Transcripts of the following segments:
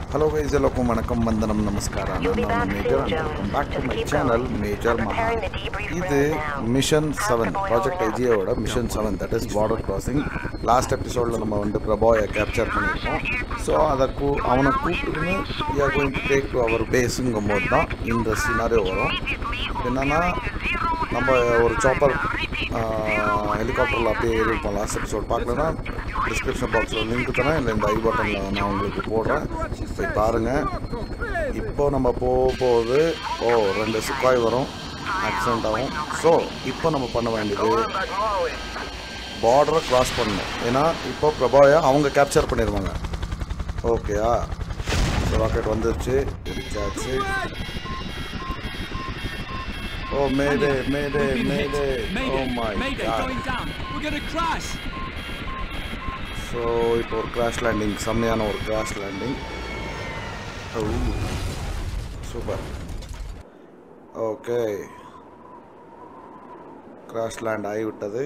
Hello guys ಎಲ್ಲಕ್ಕೂ ವಣಕಂ ವಂದನಂ ನಮಸ್ಕಾರ You'll be ನಾನು back major soon, and Jones. Back to Just my keep channel going. Major I'm மகா preparing the debrief இது room now. Mission How's seven the boy project holding up? ஐஜியோட mission seven that is border crossing last எபிசோடில் நம்ம வந்து பிரபாயை capture பண்ணியிருக்கோம் so அதை கூ அவனை கூப்பிட்டுன்னு we are going to take to our பேஸுங்கும் போது தான் இந்த சினாரியோ வரும் என்னன்னா நம்ம ஒரு சாப்பர் ஹெலிகாப்டரில் அப்படியே ஏறி இருப்போம் லாஸ்ட் எபிசோட் பார்க்கலன்னா டிஸ்கிரிப்ஷன் பாக்ஸில் லிங்க் தரேன் இல்லை இந்த ஐ பட்டனில் நான் உங்களுக்கு போடுறேன் போய் பாருங்கள் இப்போ நம்ம போக போகுது ஓ ரெண்டு சுக்காய் வரும் ஆக்சிடென்ட் ஆகும் ஸோ இப்போ நம்ம பண்ண வேண்டியது பார்டரை கிராஸ் பண்ணணும் ஏன்னா இப்போ பிரபாயை அவங்க கேப்சர் பண்ணிடுவாங்க ஓகேயா ராக்கெட் வந்துருச்சு பிடிச்சாச்சு oh mayday mayday mayday oh my Mayday, God going down. We're gonna crash. So இப்போ ஒரு கிராஷ் லேண்டிங் செம்மையான ஒரு crash landing oh super okay crash land ஆகிவிட்டது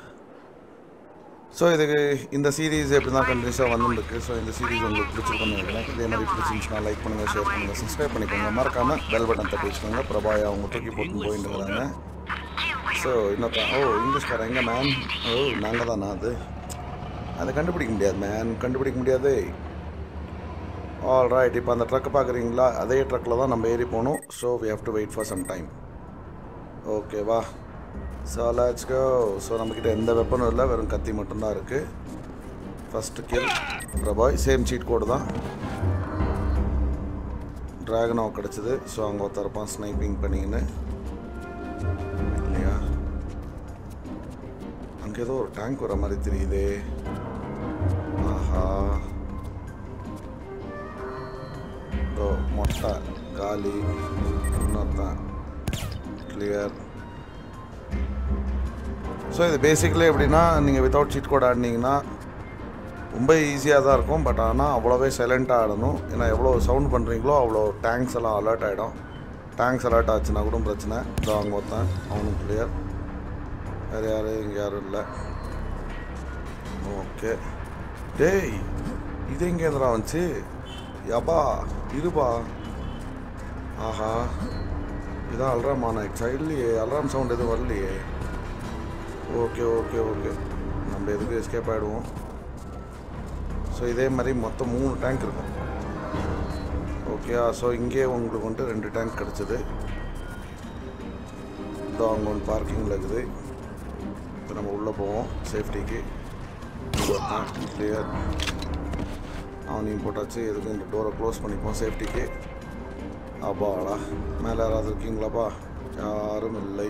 ஸோ இதுக்கு இந்த சீரீஸ் எப்படி தான் கண்டினியூஸாக வந்துருக்கு ஸோ இந்த சீரீஸ் உங்களுக்கு பிடிச்சிருக்குன்னு நினைக்கிறேன் இதே மாதிரி பிடிச்சிருந்துச்சுன்னா லைக் பண்ணுங்கள் ஷேர் பண்ணுங்கள் சப்ஸ்கிரைப் பண்ணிக்கோங்க மறக்காமல் பெல் பட்டன் தட்டி வச்சுக்கோங்க பிரபாயா அவங்க தூக்கி போட்டு போயிட்டு இருக்கிறாங்க ஸோ இன்னொருத்தன் ஓ இங்கிலீஷ்காரன் எங்கே மேன் ஓ நாங்கள் தானா அது அதை கண்டுபிடிக்க முடியாது மேன் கண்டுபிடிக்க முடியாது ஆல் ரைட் இப்போ அந்த ட்ரக்கை பார்க்குறீங்களா அதே ட்ரக்கில் தான் நம்ம ஏறி போகணும் so we have to wait for some time ஓகேவா ஸோ லெட்ஸ் கோ ஸோ நம்மக்கிட்ட எந்த வெப்பனும் இல்லை வெறும் கத்தி மட்டும்தான் இருக்குது ஃபஸ்ட்டு கில் பிரபாய் சேம் சீட் கோடு தான் ட்ராகனோ கிடச்சிது ஸோ அங்கே ஒருத்தரப்பான் ஸ்னைப்பிங் பண்ணிக்கின்னு இல்லையா அங்கே ஏதோ ஒரு டேங்க் வர மாதிரி தெரியுதே ஆஹா இதோ மொட்டை காலி இன்னொருத்தன் கிளியர் ஸோ இது பேசிக்கலி எப்படின்னா நீங்கள் வித்தவுட் சீட் கோட் ஆடினீங்கன்னா ரொம்ப ஈஸியாக தான் இருக்கும் பட் ஆனால் அவ்வளோவே சைலண்ட்டாக ஆடணும் ஏன்னா எவ்வளோ சவுண்ட் பண்ணுறீங்களோ அவ்வளோ டேங்க்ஸ் எல்லாம் அலர்ட் ஆகிடும் டேங்க்ஸ் அலர்ட் ஆச்சுன்னா கூட பிரச்சனை இதோ அங்கே ஒருத்தன் அவனும் கிளியர் வேறு யாரும் இங்கே யாரும் இல்லை ஓகே டேய் இது எங்கே இருந்துடா வந்துச்சு யப்பா இருப்பா ஆஹா இதான் அல்ராம் ஆன இல்லையே அல்ராம் சவுண்ட் எதுவும் வரலையே ஓகே ஓகே ஓகே நம்ம எதுக்கு எஸ்கேப் ஆகிடுவோம் ஸோ இதே மாதிரி மொத்தம் மூணு டேங்க் இருக்கும் ஓகேயா ஸோ இங்கே உங்களுக்கு வந்துட்டு ரெண்டு டேங்க் கிடச்சிது இதோ அங்கே ஒன்று பார்க்கிங்கில் இருக்குது இப்போ நம்ம உள்ளே போவோம் சேஃப்டிக்கு கிளியர் அவனையும் போட்டாச்சு எதுக்கும் இந்த டோரை க்ளோஸ் பண்ணிப்போம் சேஃப்டிக்கு அப்பாடா மேலே யாராவது இருக்கீங்களாப்பா யாரும் இல்லை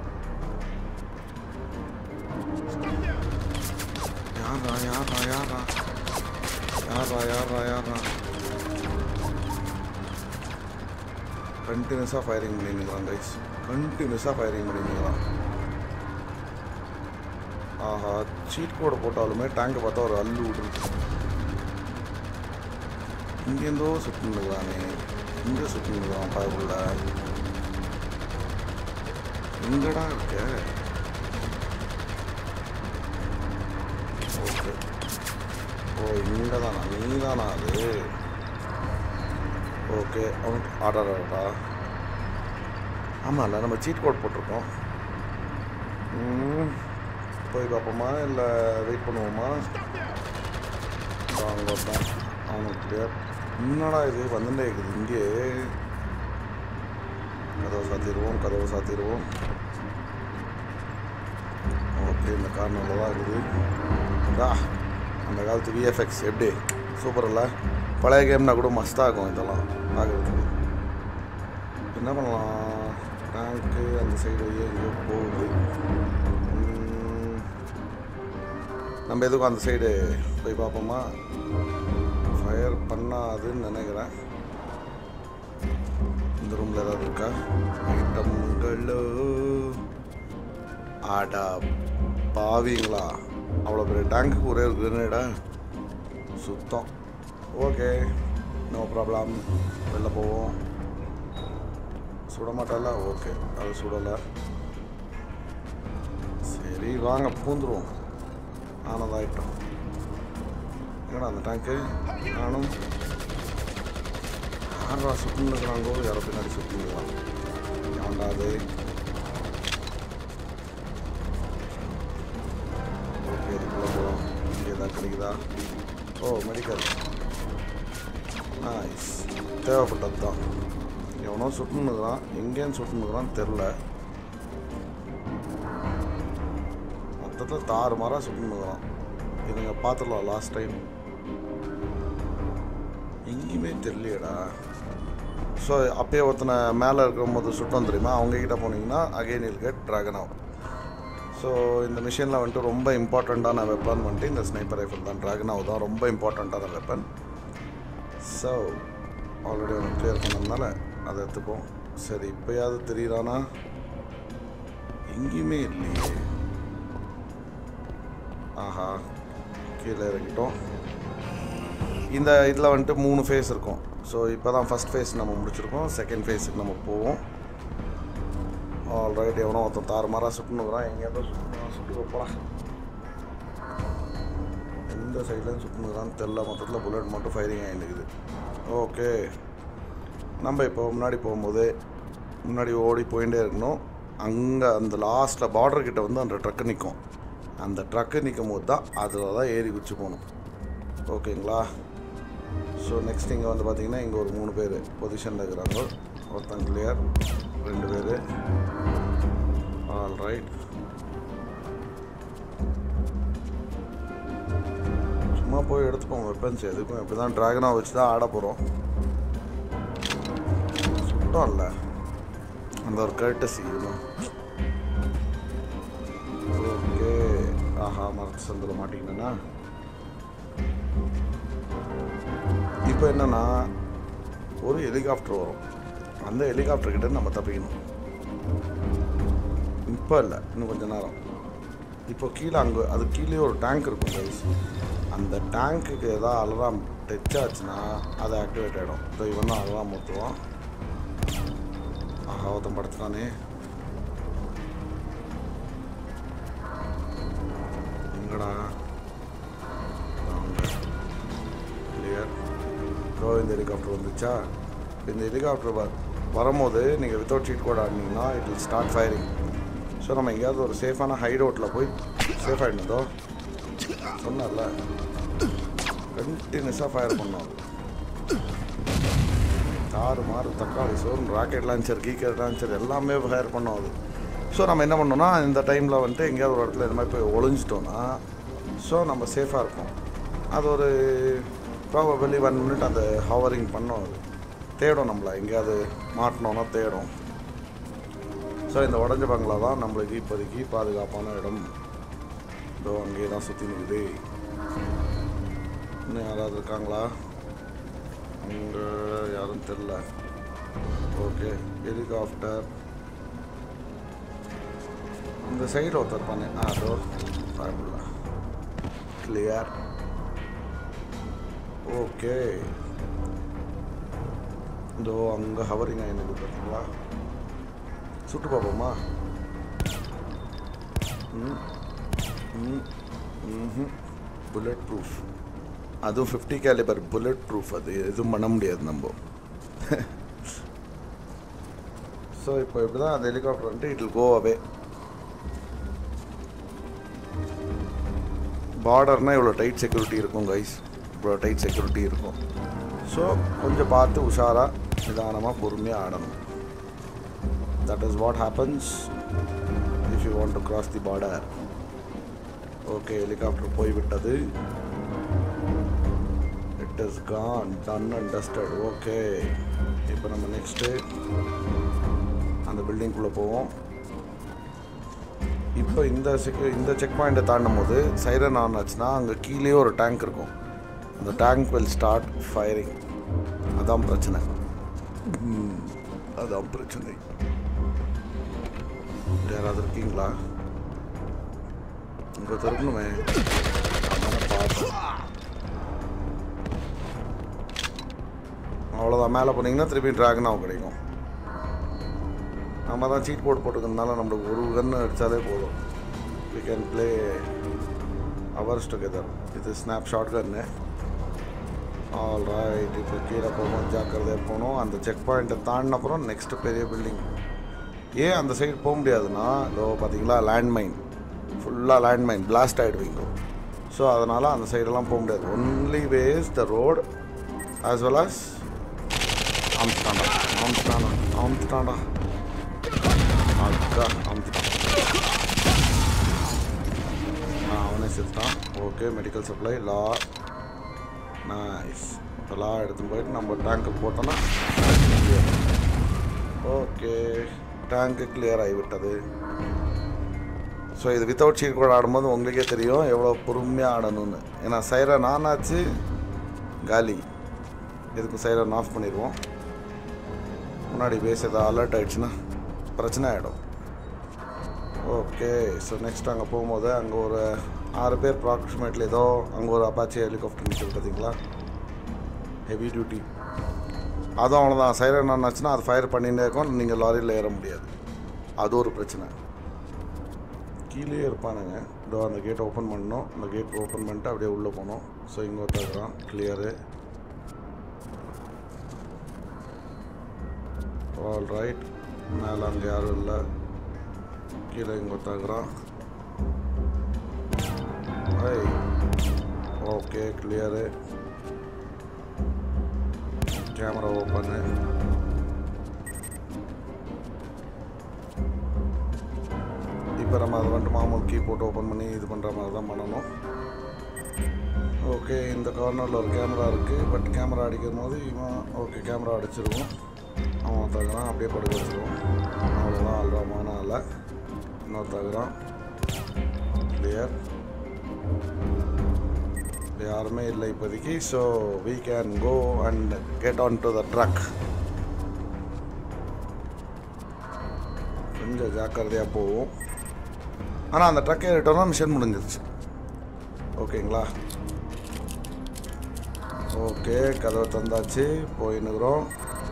யாரா யாரா யாரா யாரா யாரா யாரா கண்டினியூஸாக ஃபயரிங் பண்ணிருக்கிறான் கைஸ் கண்டினியூஸாக ஃபயரிங் பண்ணிருக்கிறான் ஆஹா சீட் கோடை போட்டாலுமே டேங்கை பார்த்தா ஒரு அல்லு விட்ருக்கு இங்கேருந்தோ சுற்றுனுக்குறானே இங்கே சுற்றுனுக்குறான் பயப்புள்ள எங்கடா இருக்க ஓகே ஓ இங்கே தானா நீ தானா அது ஓகே அவன் ஆடாடா ஆமாம்ல நம்ம சீட் கோட் போட்டிருக்கோம் ம், போய் பார்ப்போமா இல்லை வெயிட் பண்ணுவோமா அங்கே ஒருத்தன் அவனுக்கு கிளியர் என்னடா இது வந்துட்டே இருக்குது இங்கே கதவை சாத்திடுவோம் கதவை சாத்திடுவோம் ஓகே இந்த கார்னரில் தான் இருக்குது டா அந்த காலத்து விஎஃப்எக்ஸ் எப்படி சூப்பர் இல்லை பழைய கேம்னா கூட மஸ்தாக இருக்கும் இதெல்லாம் பார்க்குறதுக்கு என்ன பண்ணலாம் டேங்க்கு அந்த சைடு எங்கேயோ போகுது ம், நம்ம எதுக்கும் அந்த சைடு போய் பார்ப்போமா ஃபயர் பண்ணாதுன்னு நினைக்கிறேன் இந்த ரூமில் ஏதாவது இருக்கா ஐட்டம்களோ ஆடா பாவிங்களா அவ்வளோ பெரிய டேங்க்கு ஒரே ஒரு கிரனேடா சுத்தம் ஓகே நோ ப்ராப்ளம் வெளில போவோம் சுட மாட்டால ஓகே அது சுடலை சரி வாங்க பூந்துருவோம் ஆனதாயிட்டோம் என்னடா அந்த டேங்க்கு நானும் யாரா சுட்டுன்னு இருக்கிறாங்கோ யாரோ பின்னாடி சுட்டுருக்கலாம் ஏன்டா அது ஓகே இதுக்குள்ளே போகிறோம் இங்கே எதாவது கிடைக்குதா ஓ மெடிக்கல் நைஸ் தேவைப்பட்டது தான் எவனோ சுட்டுன்னு இருக்கிறான் எங்கேன்னு சுட்டுன்னு இருக்கிறான்னு தெரில மொத்தத்தில் தாறு மாறாக சுட்டுன்னு இருக்கிறான் இதுங்க பார்த்துடலாம் லாஸ்ட் டைம் எங்கேயுமே தெரியலையடா ஸோ அப்பயே ஒருத்தனை மேலே இருக்கும்போது சுட்டோம் தெரியுமா அவங்க கிட்ட போனீங்கன்னா again I'll get Dragunov so இந்த மிஷினில் வந்துட்டு ரொம்ப இம்பார்ட்டண்ட்டான வெப்பன் வந்துட்டு இந்த ஸ்னைப்பர் ரைஃபிள் தான் ட்ராகன் அவுட் தான் ரொம்ப இம்பார்ட்டண்ட்டான வெப்பன் ஸோ ஆல்ரெடி ஒன்று கிளியர் பண்ணதுனால அதை எடுத்துப்போம் சரி இப்போயாவது தெரியுறானா எங்கேயுமே இல்லையே ஆஹா கீழே இறங்கிட்டோம் இந்த இதில் வந்துட்டு மூணு ஃபேஸ் இருக்கும் ஸோ இப்போ தான் ஃபஸ்ட் ஃபேஸ் நம்ம முடிச்சிருக்கோம் செகண்ட் ஃபேஸுக்கு நம்ம போவோம் ஆல்ரைட் எவனோ ஒருத்தன் தாறு மாறாக சுட்டுனுக்குறான் எங்கேயாவது சுட்டுனா சுட்டு வைப்பா எந்த சைட்லேயும் சுட்டுனுக்குறான்னு தெரில மொத்தத்தில் புல்லட் மட்டும் ஃபயரிங் ஆகிட்டுக்குது ஓகே நம்ம இப்போ முன்னாடி போகும்போது முன்னாடி ஓடி போயிட்டே இருக்கணும் அங்கே அந்த லாஸ்ட்டில் பார்டர் கிட்ட வந்து அந்த ட்ரக்கு நிற்கும் அந்த ட்ரக்கு நிற்கும் போது தான் அதில் தான் ஏறி குச்சி போகணும் ஓகேங்களா ஸோ நெக்ஸ்ட் இங்கே வந்து பார்த்தீங்கன்னா இங்கே ஒரு மூணு பேர் பொசிஷனில் இருக்கிறாங்க ஒருத்தன் கிளியர் ரெண்டு பேர் ஆல் ரைட் சும்மா போய் எடுத்துப்போம் வெப்பன்ஸ் எதுக்கும் இப்படி தான் ட்ராகனாக வச்சு தான் ஆட போகிறோம் சுட்டோம்ல அந்த ஒரு கர்டசி இன்னும் ஓகே ஆஹா மரத்து சந்தில் மாட்டிக்கினேன்னா இப்போ என்னன்னா ஒரு ஹெலிகாப்டர் வரும் அந்த ஹெலிகாப்டர் கிட்ட நம்ம தப்பிக்கணும் இப்போ இல்லை இன்னும் கொஞ்ச நேரம் இப்போ கீழே அங்கே அது கீழே ஒரு டேங்க் இருக்கும் கைஸ் அந்த டேங்க்குக்கு ஏதாவது அலராம் டச் ஆச்சுன்னா அது ஆக்டிவேட் ஆகிடும் இப்போ இவன் தான் அலராம் ஊற்றுவான் ஆஹா ஒருத்தன் படுத்துட்டானே எங்கடா கிளியர் ஸோ இந்த ஹெலிகாப்டர் வந்துச்சா இந்த ஹெலிகாப்டர் வ வரும்போது நீங்கள் வித்தவுட் சீட் கோட் ஆடினீங்கன்னா it will start firing so நம்ம எங்கேயாவது ஒரு சேஃபான ஹைட் அவுட்டில் போய் சேஃப் ஆகிடுதோ சொன்னல கண்டினியூஸாக ஃபயர் பண்ணோம் தாறு மாறு தக்காளி சோறு ராக்கெட் லான்ச்சர் கீக்கெட் லான்ச்சர் எல்லாமே ஃபயர் பண்ணோம் அது ஸோ நம்ம என்ன பண்ணோம்னா இந்த டைமில் வந்துட்டு எங்கேயாவது ஒரு இடத்துல இந்த மாதிரி போய் ஒளிஞ்சிட்டோன்னா ஸோ நம்ம சேஃபாக இருப்போம் அது ஒரு ப்ராபபிளி ஒன் மினிட் அந்த ஹவரிங் பண்ணோம் அது தேடும் நம்மளை எங்கேயாவது மாட்டினோன்னா தேடும் ஸோ இந்த உடஞ்ச பங்களா தான் நம்மளுக்கு இப்போதைக்கு பாதுகாப்பான இடம் இதோ அங்கேயே தான் சுற்றி நிற்குது இன்னும் யாராவது இருக்காங்களா அங்கே யாரும் தெரில ஓகே ஹெலிகாப்டர் இந்த சைடில் ஒருத்தர் பண்ணேன் ஆ அதோ பயப்படல கிளியர் ஓகே இதோ அங்கே ஹவரிங் ஆகினது பார்த்தீங்களா சுட்டு பார்ப்போமா ம் ம் ம் புல்லட் ப்ரூஃப் அதுவும் ஃபிஃப்டி கேலிபர் புல்லட் ப்ரூஃப் அது எதுவும் பண்ண முடியாது நம்ம ஸோ இப்போ இப்படி தான் அந்த ஹெலிகாப்டர் வந்துட்டு இட் கோ அவே பார்டர்னால் இவ்வளோ டைட் செக்யூரிட்டி இருக்கும் கைஸ் இவ்வளோ டைட் செக்யூரிட்டி இருக்கும் ஸோ கொஞ்சம் பார்த்து உஷாராக நிதானமாக பொறுமையாக ஆடணும் that is what happens if you want to cross the border okay helicopter போய்விட்டது it is gone done and dusted okay இப்போ நம்ம நெக்ஸ்ட்டு அந்த பில்டிங்குள்ளே போவோம் இப்போ இந்த செக்யூ இந்த செக் பாயிண்ட்டை தாண்டும் போது சைரன் ஆன் ஆச்சுன்னா அங்கே கீழேயே ஒரு டேங்க் இருக்கும் அந்த டேங்க் வில் ஸ்டார்ட் ஃபயரிங் அதான் பிரச்சனை ம், அதான் பிரச்சனை யாராவது இருக்கீங்களா இங்கே திறக்கணுமே அதானே பார்த்தேன் அவ்வளோதான் மேலே போனீங்கன்னா திருப்பி ட்ராகனாக கிடைக்கும் நம்ம தான் சீட் போர்டு போட்டுக்கிறதுனால நம்மளுக்கு ஒரு கன்று அடித்தாலே போதும் we can play hours together இது ஸ்னாப் ஷாட் கன்னு ஆல்ரைட் இப்போ கீழே போகும்போது ஜாக்கிரதையாக போகணும் அந்த செக் பாயிண்ட்டை தாண்டின அப்புறம் நெக்ஸ்ட்டு பெரிய பில்டிங் ஏன் அந்த சைடு போக முடியாதுன்னா இதோ பார்த்தீங்களா லேண்ட்மைன் ஃபுல்லாக லேண்ட்மைன் பிளாஸ்ட் ஆகிடுவீங்க ஸோ அதனால் அந்த சைடெல்லாம் போக முடியாது only ways the road as well as அமுத்துட்டாண்டா அமுத்துட்டாண்டா அமுத்துட்டாண்டா அக்கா அமுத்துட்டான் ஆ அவனே செத்துட்டான் ஓகே மெடிக்கல் சப்ளை லா நைஸ் இப்போ லா எடுத்துன்னு போயிட்டு நம்ம டேங்க்கு போட்டோன்னா ஓகே டேங்க்கு கிளியர் ஆகிவிட்டது ஸோ இது வித்தவுட் ஷீட் கூட ஆடும்போது உங்களுக்கே தெரியும் எவ்வளோ பொறுமையாக ஆடணும்னு ஏன்னா சைரன் ஆன் ஆச்சு காலி இதுக்கு சைரன் ஆஃப் பண்ணிடுவோம் முன்னாடி பேஸ் ஏதாவது அலர்ட் ஆகிடுச்சுன்னா பிரச்சனை ஆகிடும் ஓகே ஸோ நெக்ஸ்ட் அங்கே போகும்போது அங்கே ஒரு ஆறு பேர் ப்ராக்சிமேட்லி ஏதோ அங்கே ஒரு அப்பாச்சி ஹெலிகாப்டர் நிற்கிது பார்த்தீங்களா ஹெவி டியூட்டி அதுவும் அவ்வளோதான் சைரன் ஆனாச்சுன்னா அது ஃபயர் பண்ணிகிட்டே இருக்கும் நீங்கள் லாரியில் ஏற முடியாது அது ஒரு பிரச்சனை கீழே இருப்பானுங்க இதோ அந்த கேட் ஓப்பன் பண்ணணும் அந்த கேட் ஓப்பன் பண்ணிட்டு அப்படியே உள்ளே போகணும் ஸோ இங்கே ஒருத்தர் கிளியரு ஆல் ரைட் மேலே அங்கே யாரும் இல்லை கீழே இங்கே ஒருத்தகிறான் I okay clear camera open இப்போ நம்ம அதை வந்துட்டு மாமூல் கீ போட்டு ஓப்பன் பண்ணி இது பண்ணுற மாதிரி தான் பண்ணணும் ஓகே இந்த கார்னரில் ஒரு கேமரா இருக்குது பட் கேமரா அடிக்கும் போது இவன் ஓகே கேமரா அடிச்சிருவோம் அவன் தகுறான் அப்படியே படுக்க வச்சிருவோம் அவ்வளோதான் அல்றாமான இல்லை இன்னொரு தகுறான் கிளியர் யாருமே இல்லை இப்போதைக்கு so we can go and get on to the truck கொஞ்சம் ஜாக்கிரதையாக போவோம் ஆனால் அந்த ட்ரக் ஏறிட்டோம்னா மிஷன் முடிஞ்சிருச்சு ஓகேங்களா ஓகே கதவை தந்தாச்சு போயின்னுக்குறோம்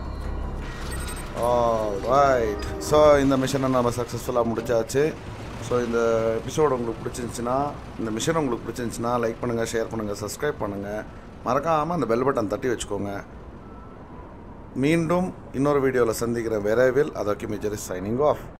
ரைட் ஸோ இந்த மிஷனை நம்ம சக்ஸஸ்ஃபுல்லாக முடிச்சாச்சு ஸோ இந்த எபிசோடு உங்களுக்கு பிடிச்சிருந்துச்சின்னா இந்த மிஷன் உங்களுக்கு பிடிச்சிருந்துச்சின்னா லைக் பண்ணுங்கள் ஷேர் பண்ணுங்கள் சப்ஸ்கிரைப் பண்ணுங்கள் மறக்காமல் அந்த பெல் பட்டன் தட்டி வச்சுக்கோங்க மீண்டும் இன்னொரு வீடியோவில் சந்திக்கிற விரைவில் அதற்கு மேஜர் இஸ் சைனிங் ஆஃப்